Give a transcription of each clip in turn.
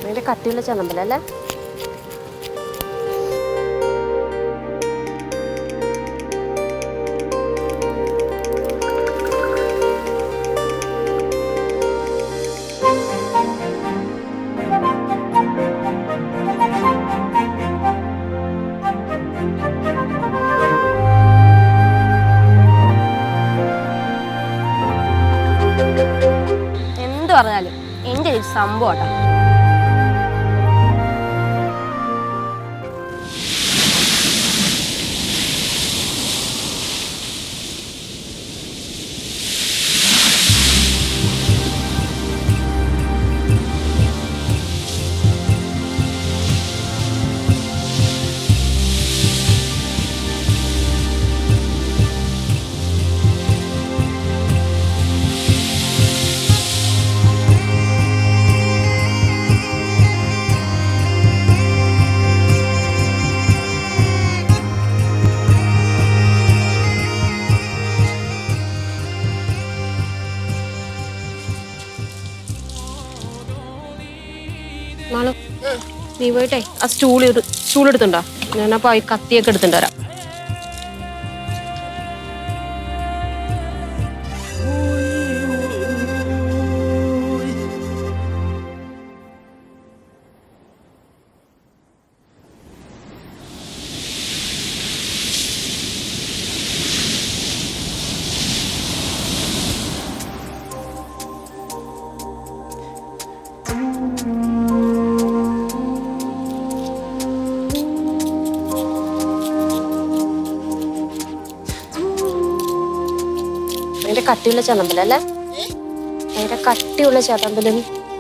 അതിന്റെ കട്ടിയുള്ള ചതമ്പലല്ലേ എന്ത് പറഞ്ഞാലും എൻ്റെ ഒരു സംഭവം കേട്ടോ മാളു നീ പോയിട്ടേ ആ സ്റ്റൂൾ സ്റ്റൂൾ എടുത്തുണ്ടോ ഞാൻ അപ്പൊ ഈ കത്തിയൊക്കെ എടുത്തിട്ട് വരാം അതിന്റെ കട്ടിയുള്ള ചതമ്പലല്ലേ അതിന്റെ കട്ടിയുള്ള ചതമ്പലും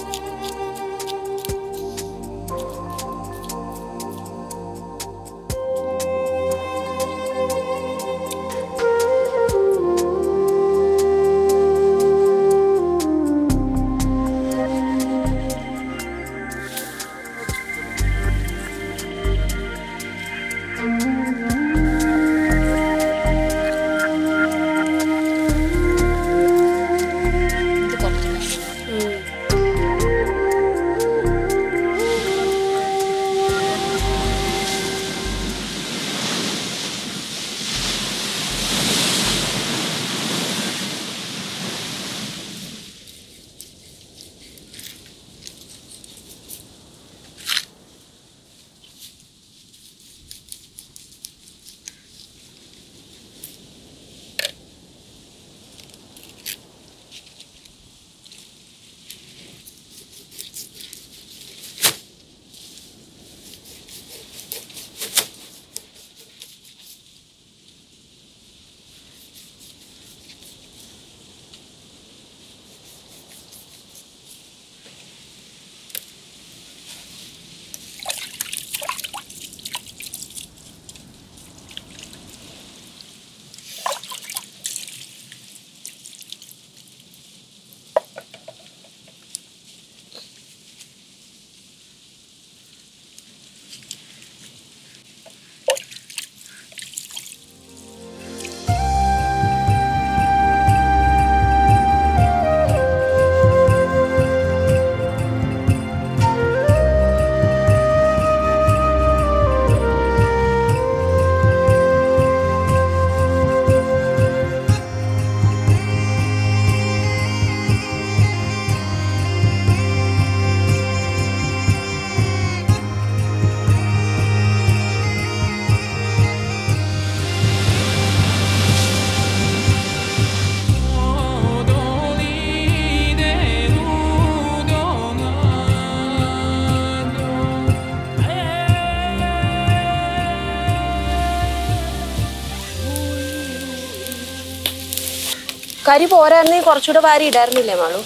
കരി പോരായിരുന്നെങ്കിൽ കുറച്ചുകൂടെ വാരി ഇടായിരുന്നില്ലേ മാളു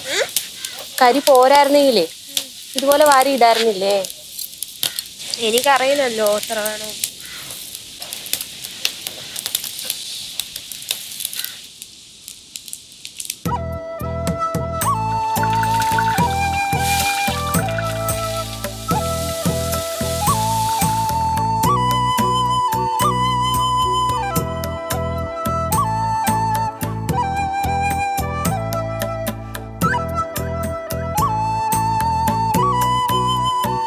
കരി പോരായിരുന്നെങ്കിലേ ഇതുപോലെ വാരി ഇടായിരുന്നില്ലേ എനിക്കറിയില്ലല്ലോ എത്ര വേണം ആ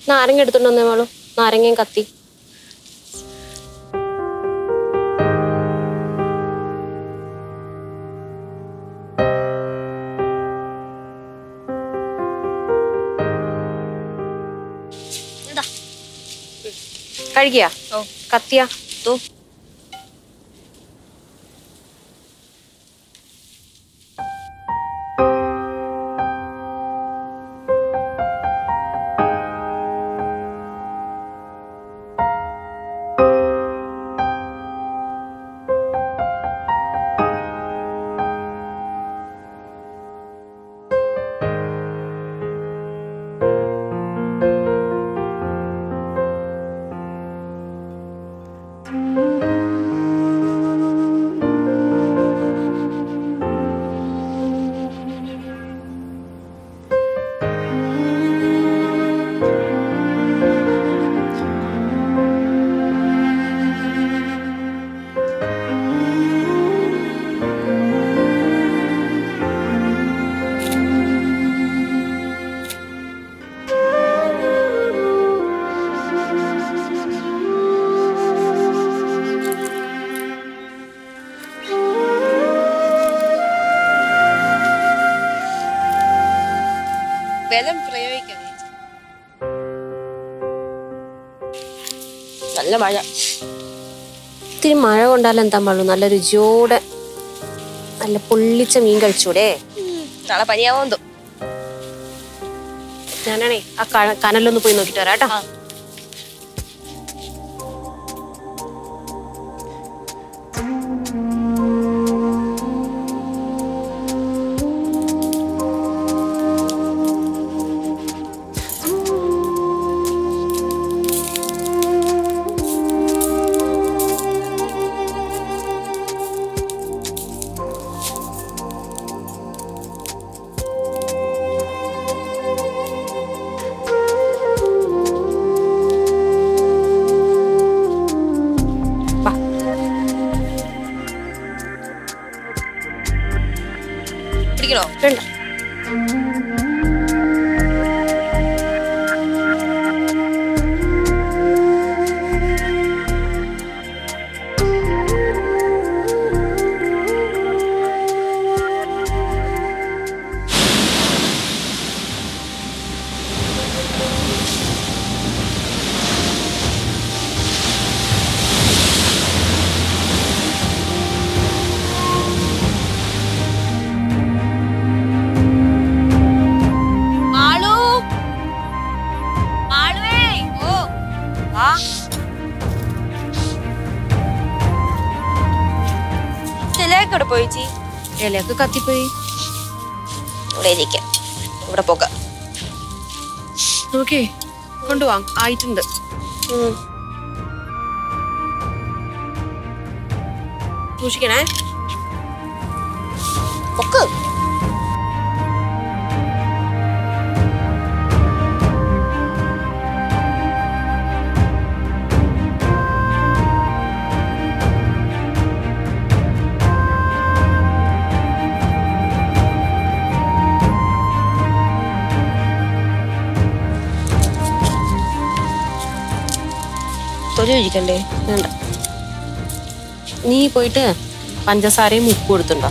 നാരങ്ങ എടുത്തോണ്ട് വന്നേ മാളു നാരങ്ങയും കത്തി എന്താ കഴിക്കുക ഓ കത്തിയാ തോ ബലം പ്രയോഗിക്കാം ചേച്ചി. നല്ല മഴ ഇത്തിരി മഴ കൊണ്ടാൽ എന്താ മാളു നല്ല രുചിയോടെ നല്ല പൊള്ളിച്ച മീൻ കഴിച്ചൂടെ നാളെ പനിയാവോ ഞാനാണേ ആ ക- കനലൊന്ന് പോയി നോക്കിട്ട് വരാം കേട്ടോ ആ. വാ. പിടിക്കണോ വേണ്ട മാളു മാളുവേ ഓ ആ ചിലക്കോടെ പോയി ചീ ഇലയൊക്കെ കത്തിപ്പോയി ഇവിടെ ഇരിക്കാം ഇവിടെ പോകാം നോക്കേ കൊണ്ടുപോവാം ആയിട്ടുണ്ട് സൂക്ഷിക്കണേ പൊക്ക് തൊലി ഒഴിക്കണ്ടേ വേണ്ട നീ പോയിട്ട് പഞ്ചസാരയും ഉപ്പ് കൊടുത്തുണ്ടോ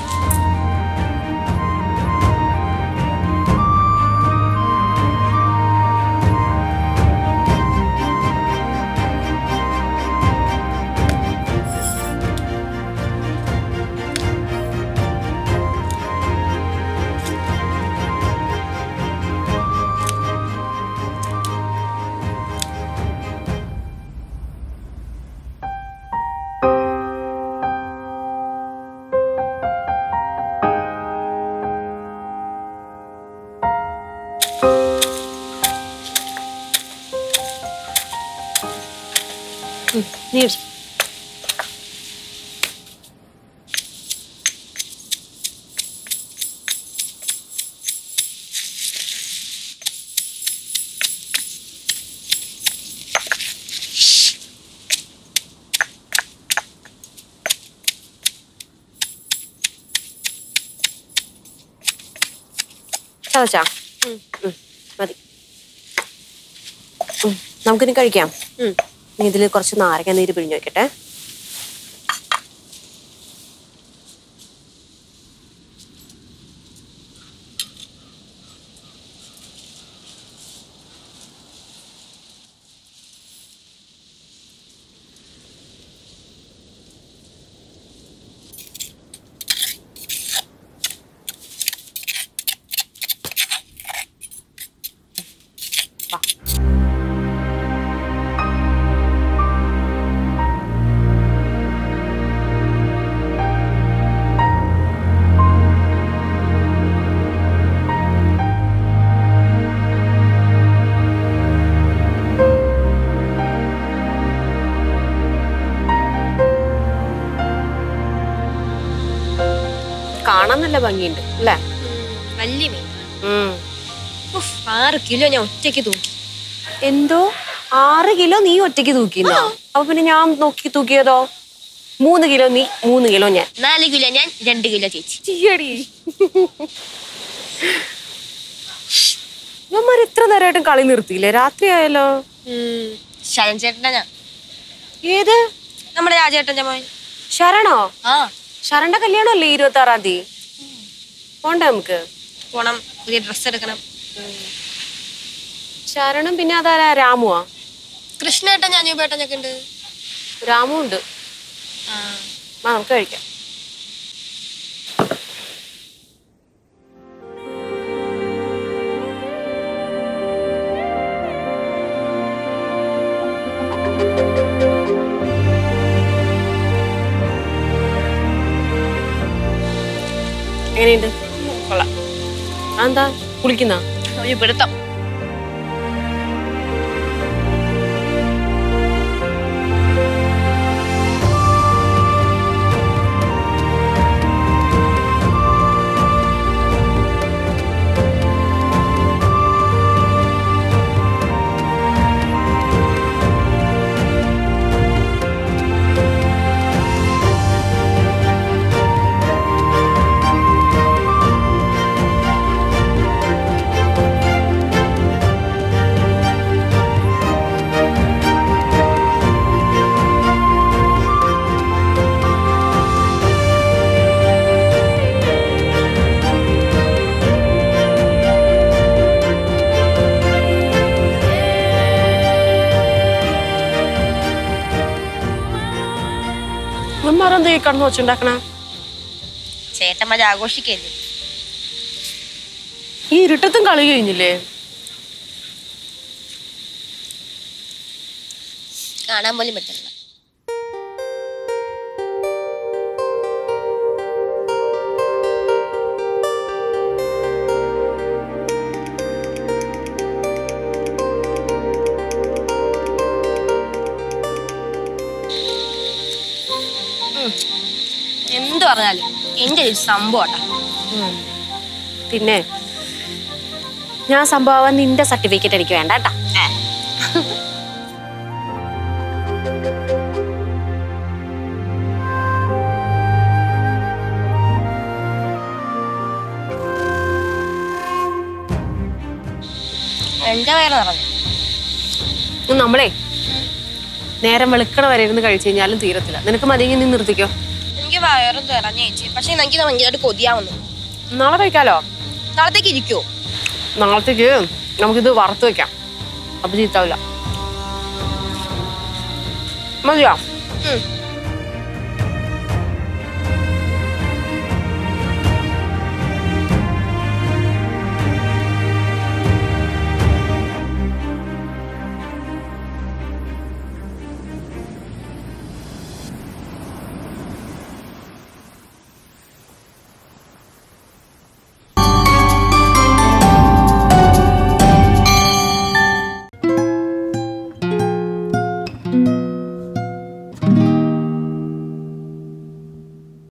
ഉം, നീ എടു. ചതച്ചാ ഉം, മതി നമുക്കിനി കഴിക്കാം നീ ഇതിൽ കുറച്ച് നാരങ്ങ നീര് പിഴിഞ്ഞു വെക്കട്ടെ കാണാൻ നല്ല ഭംഗിയുണ്ട് അല്ലേ വലിയ മീൻ ഉം. ഉഫ്, ആറ് കിലോ ഞാൻ ഒറ്റയ്ക്ക് തൂക്കി എന്തോ ആറ് കിലോ നീ ഒറ്റയ്ക്ക് തൂക്കിന്നോ അപ്പൊ പിന്നെ ഞാൻ നോക്കി തൂക്കിയതോ മൂന്ന് കിലോ നീ മൂന്ന് കിലോ ഞാൻ നാല് കിലോ ഞാൻ രണ്ട് കിലോ ചേച്ചി ചെയ്യടി ഇവന്മാർ ഇത്ര നേരമായിട്ടും കളി നിർത്തിയില്ലേ രാത്രി ആയല്ലോ ശരൺ ചേട്ടൻ്റെ ഞാൻ ഏത് നമ്മുടെ രാജേട്ടൻ്റെ മോൻ ശരണോ ആ ശരണ്ട കല്യാണം അല്ലേ ഇരുപത്തി ആറാം തീയതി പോണ്ടേ നമുക്ക് പോണം പുതിയ ഡ്രസ്സ് എടുക്കണം ശരണം പിന്നെ അതാരാ രാമുവാ കൃഷ്ണേട്ടൻ ഞാൻ പേട്ടനൊക്കെ ഉണ്ട് രാമു ഉണ്ട് ആ ആ നമുക്ക് കഴിക്കാം എങ്ങനെയുണ്ട് കൊള്ളാം അതെന്താ കുളിക്കുന്ന ഒരു പിടുത്തം ഇവന്മാരെന്താ ഈ കടന്നു വെച്ചുണ്ടാക്കണ ചേട്ടന്മാര് ആഘോഷിക്കല്ലേ ഈ ഇരുട്ടത്തും കളി കഴിഞ്ഞില്ലേ കാണാൻ പോലും പറ്റില്ല ഉം. എന്ത് പറഞ്ഞാലും എന്റെ ഒരു സംഭവം പിന്നെ ഞാൻ സംഭവം നിന്റെ സർട്ടിഫിക്കറ്റ് എനിക്ക് വേണ്ട കേട്ടാ എന്റെ വയറ് നിറഞ്ഞു ഇത് നമ്മളെ നേരം വെളുക്കണ വരെ ഇരുന്ന് കഴിച്ചു കഴിഞ്ഞാലും തീരത്തില്ല നിനക്ക് മതിയെങ്കിൽ നീ നിർത്തിക്കോ എനിക്ക് വയറ് നിറഞ്ഞു ചേച്ചി പക്ഷെ എനിക്ക് ഭയങ്കരമായിട്ട് കൊതിയാവുന്നു നാളെ കഴിക്കാലോ നാളത്തേക്ക് ഇരിക്കുവോ നാളത്തേക്ക് നമുക്കിത് വറുത്ത് വെക്കാം അപ്പൊ ചീത്താവില്ല മതിയോ ഉം